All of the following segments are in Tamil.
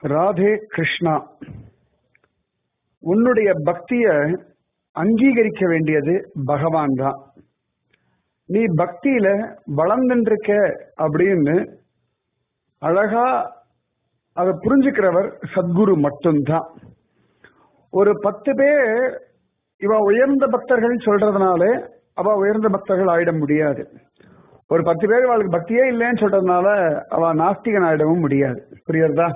ராதே கிருஷ்ணா உன்னுடைய பக்திய அங்கீகரிக்க வேண்டியது பகவான் தான் நீ பக்தியில வளர்ந்துருக்க அப்படின்னு அழகா அதை புரிஞ்சுக்கிறவர் சத்குரு மட்டும்தான் ஒரு பத்து பேர் இவ உயர்ந்த பக்தர்கள் சொல்றதுனால அவ உயர்ந்த பக்தர்கள் ஆயிட முடியாது ஒரு பத்து பேர் அவளுக்கு பக்தியே இல்லைன்னு சொல்றதுனால அவ நாஸ்திகன் ஆயிடவும் முடியாது புரியுறதா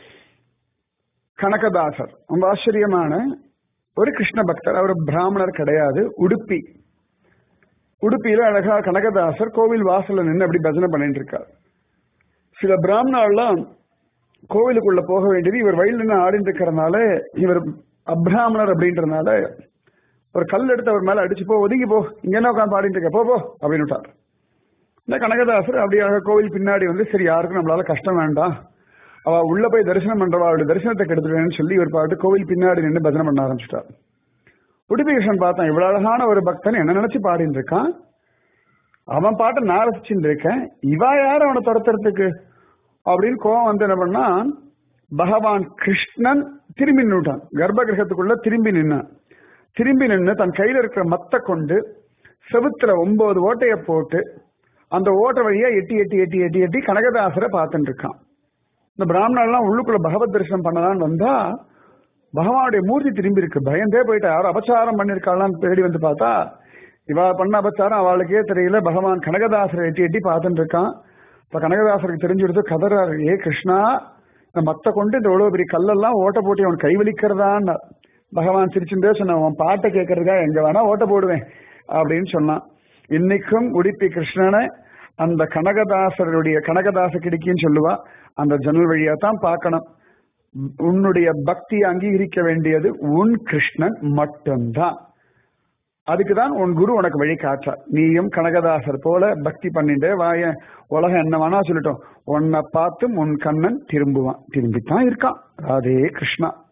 கனகதாசர் ரொம்ப ஆச்சரியமான ஒரு கிருஷ்ண பக்தர் அவர் பிராமணர் கிடையாது உடுப்பி உடுப்பியில அழகா கனகதாசர் கோவில் வாசல்ல நின்று அப்படி பஜனை பண்ணிட்டு இருக்கார் சில பிராமணர்லாம் கோவிலுக்குள்ள போக வேண்டியது இவர் வயல் நின்று ஆடிட்டு இருக்கிறதுனால இவர் அப்ராமணர் அப்படின்றதுனால ஒரு கல் எடுத்து அவர் மேல அடிச்சு போ ஒதுங்கி போ இங்க என்ன உட்காந்து பாடிட்டு இருக்க போ போ அப்படின்னு விட்டார் இந்த கனகதாசர் அப்படியாக கோவில் பின்னாடி வந்து சரி யாருக்கும் நம்மளால கஷ்டம் வேண்டாம் அவ உள்ள போய் தரிசனம் பண்றவா அவளுடைய தரிசனத்தை கெடுத்துடுவேன்னு சொல்லி இவர் பாட்டு கோவில் பின்னாடி நின்று பஜனை பண்ண ஆரம்பிச்சிட்டார் உடுப்பி கிருஷ்ணன் பார்த்தான் இவ்வளவு அழகான ஒரு பக்தன் என்ன நினைச்சு பாடிட்டு இருக்கான் அவன் பாட்டை நான் ரசிச்சுட்டு இருக்கேன் இவா யார் அவனை துரத்துறதுக்கு அப்படின்னு கோவம் வந்து என்ன பண்ணா பகவான் கிருஷ்ணன் திரும்பி நின்றுட்டான் கர்ப்ப கிரகத்துக்குள்ள திரும்பி நின்னான் திரும்பி நின்று தன் கையில இருக்கிற மத்த கொண்டு செவுத்துல ஒன்பது ஓட்டைய போட்டு அந்த ஓட்ட வழியா எட்டி எட்டி எட்டி எட்டி எட்டி கனகதாசரை பார்த்துட்டு இருக்கான் இந்த பிராமணர்லாம் உள்ளுக்குள்ள பகவத் தரிசனம் பண்ணலான்னு வந்தா பகவானுடைய மூர்த்தி திரும்பி இருக்கு பயந்தே போயிட்டா யாரும் அபச்சாரம் பண்ணிருக்காளான்னு தேடி வந்து பார்த்தா இவ பண்ண அபச்சாரம் அவளுக்கே தெரியல பகவான் கனகதாசரை எட்டி எட்டி பார்த்துட்டு இருக்கான் இப்ப கனகதாசருக்கு தெரிஞ்சுடுது கதறாரு ஏ கிருஷ்ணா இந்த மத்த கொண்டு இந்த இவ்வளவு பெரிய கல்லெல்லாம் ஓட்ட போட்டு அவன் கைவலிக்கிறதான்னு பகவான் சிரிச்சுட்டே சொன்ன உன் பாட்டை கேட்கறதுக்கா எங்க வேணா ஓட்ட போடுவேன் அப்படின்னு சொன்னான் இன்னைக்கும் உடுப்பி கிருஷ்ணனை அந்த கனகதாசருடைய கனகதாச கிடிக்கின்னு சொல்லுவா அந்த ஜன்னல் வழியா தான் பார்க்கணும் உன்னுடைய பக்தியை அங்கீகரிக்க வேண்டியது உன் கிருஷ்ணன் மட்டும்தான் அதுக்குதான் உன் குரு உனக்கு வழி காட்டார் நீயும் கனகதாசர் போல பக்தி பண்ணிட்டு வாய உலகம் என்ன வேணா சொல்லட்டும் உன்னை பார்த்தும் உன் கண்ணன் திரும்புவான் திரும்பித்தான் இருக்கான் ராதே கிருஷ்ணா